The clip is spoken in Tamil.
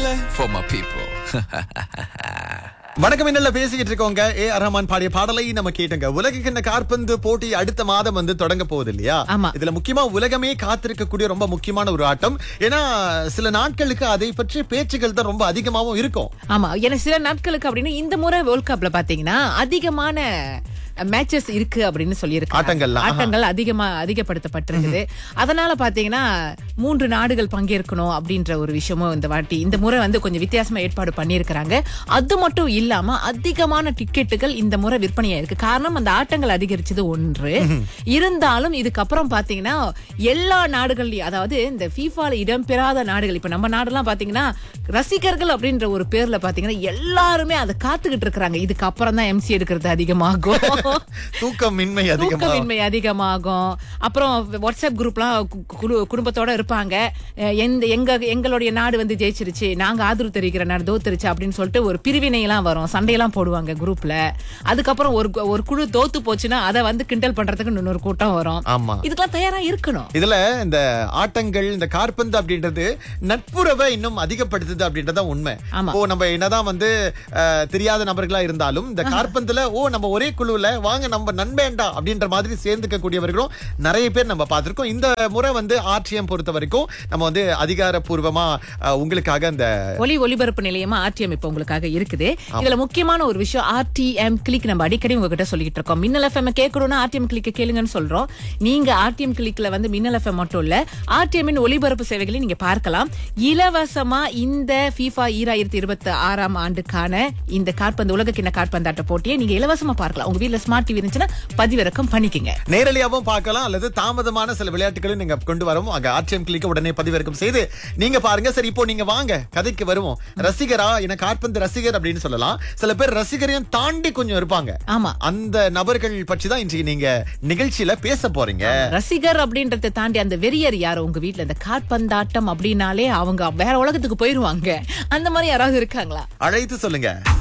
for my people. வணக்கம் என்னல பேசிக்கிட்டு இருக்கோங்க ஏ ஆர் ரஹ்மான் பாடிய பாடலை நம்ம கேட்டோங்க உலக கிண்ண காற்பந்து போட்டி அடுத்த மாதம் வந்து தொடங்க போகுது இல்லையா ஆமா. இதுல முக்கியமா உலகமே காத்திருக்கக்கூடிய ரொம்ப முக்கியமான ஒரு ஆட்டம் ஏன்னா சில நாட்களுக்கு அதை பற்றி பேச்சுகள் தான் ரொம்ப அதிகமாவும் இருக்கும் ஆமா ஏன்னா சில நாட்களுக்கு அப்படின்னு இந்த முறை வேர்ல்ட் கப்ல பாத்தீங்கன்னா அதிகமான மேட்சஸ் இருக்கு அப்படின்னு சொல்லியிருக்கு ஆட்டங்கள்லாம், ஆஹா. ஆட்டங்கள் அதிகமா அதிகப்படுத்தப்பட்டிருக்குது அதனால பாத்தீங்கன்னா மூன்று நாடுகள் பங்கேற்கணும் அப்படின்ற ஒரு விஷயமும் இந்த வாட்டி இந்த முறை வந்து கொஞ்சம் வித்தியாசமா ஏற்பாடு பண்ணியிருக்கிறாங்க அது மட்டும் இல்லாம அதிகமான டிக்கெட்டுகள் இந்த முறை விற்பனையா இருக்கு காரணம் அந்த ஆட்டங்கள் அதிகரிச்சது ஒன்று இருந்தாலும் இதுக்கப்புறம் பாத்தீங்கன்னா எல்லா நாடுகள்லயும் அதாவது இந்த ஃபீஃபால இடம்பெறாத நாடுகள் இப்ப நம்ம நாடெல்லாம் பாத்தீங்கன்னா ரசிகர்கள் அப்படின்ற ஒரு பேர்ல பாத்தீங்கன்னா எல்லாருமே அதை காத்துக்கிட்டு இருக்கிறாங்க இதுக்கு அப்புறம் தான் எம்சி எடுக்கிறது அதிகமாகும் தூக்கமின்மை அதிகமா தூக்கமின்மை அதிகமாகும் அப்புறம் வாட்ஸ்அப் குரூப்லாம் கு- குடு- குடும்பத்தோட இருப்பாங்க அஹ் எந்த எங்க எங்களுடைய நாடு வந்து ஜெயிச்சிருச்சு நாங்க ஆதரவு தெரிவிக்கிற நாடு தோத்துருச்சு அப்படின்னு சொல்லிட்டு ஒரு பிரிவினை எல்லாம் வரும் சண்டையெல்லாம் போடுவாங்க குரூப்ல அதுக்கப்புறம் ஒரு கு- ஒரு குழு தோத்து போச்சுன்னா அதை வந்து கிண்டல் பண்றதுக்கு இன்னொரு கூட்டம் வரும் ஆமா இதுக்கெல்லாம் தயாரா இருக்கணும் இதுல இந்த ஆட்டங்கள் இந்த காற்பந்து அப்படின்றது நட்புறவை இன்னும் அதிகப்படுத்துது அப்படின்றதா உண்மை ஆமா. ஓ நம்ம என்னதான் வந்து அஹ், தெரியாத நபர்களா இருந்தாலும் இந்த காற்பந்துல ஓ நம்ம ஒரே குழுவுல வாங்க நம்ம நண்பேண்டா அப்படின்ற மாதிரி சேர்ந்துக்க கூடியவர்களும் நிறைய பேர் நம்ம பார்த்திருக்கோம் இந்த முறை வந்து ஆர்டிஎம் பொறுத்த வரைக்கும் நம்ம வந்து அதிகாரப்பூர்வமா அஹ், உங்களுக்காக அந்த ஒலி ஒலிபரப்பு நிலையமா ஆர்டிஎம் இப்ப உங்களுக்காக இருக்குது இதுல முக்கியமான ஒரு விஷயம் ஆர்டிஎம் கிளிக் நம்ம அடிக்கடி உங்ககிட்ட சொல்லிட்டு இருக்கோம் மின்னல் எஃப்எம் கேட்கணும்னா ஆர்டிஎம் கிளிக் கேளுங்கன்னு சொல்றோம் நீங்க ஆர்டிஎம் கிளிக்ல வந்து மின்னல் எஃப்எம் மட்டும் இல்ல ஆர்டிஎம் ஒலிபரப்பு சேவைகளை நீங்க பார்க்கலாம் இலவசமா இந்த FIFA ஈராயிரத்தி இருபத்தி ஆறாம் ஆண்டுக்கான இந்த காற்பந்து உலக கிண்ண காற்பந்தாட்ட போட்டியை நீங்க இலவசமா பார்க்கலாம் உங்க வீட்ல ஸ்மார்ட் டிவி இருந்துச்சுன்னா பதிவிறக்கம் பண்ணிக்கங்க நேரடியாவும் பார்க்கலாம் அல்லது தாமதமான சில விளையாட்டுகளையும் நீங்க கொண்டு வரோம் அங்க ஆர்டிஎம் கிளிக்க உடனே பதிவிறக்கம் செய்து நீங்க பாருங்க சரி இப்போ நீங்க வாங்க கதைக்கு வருவோம் ரசிகரா என காற்பந்து ரசிகர் அப்படின்னு சொல்லலாம் சில பேர் ரசிகரையும் தாண்டி கொஞ்சம் இருப்பாங்க ஆமா அந்த நபர்கள் பற்றி தான் இன்றைக்கு நீங்க நிகழ்ச்சியில பேச போறீங்க ரசிகர் அப்படின்றத தாண்டி அந்த வெறியர் யார் உங்க வீட்ல இந்த காற்பந்தாட்டம் அப்படின்னாலே அவங்க வேற உலகத்துக்கு போயிருவாங்க அந்த மாதிரி யாராவது இருக்காங்களா அழைத்து சொல்லுங்க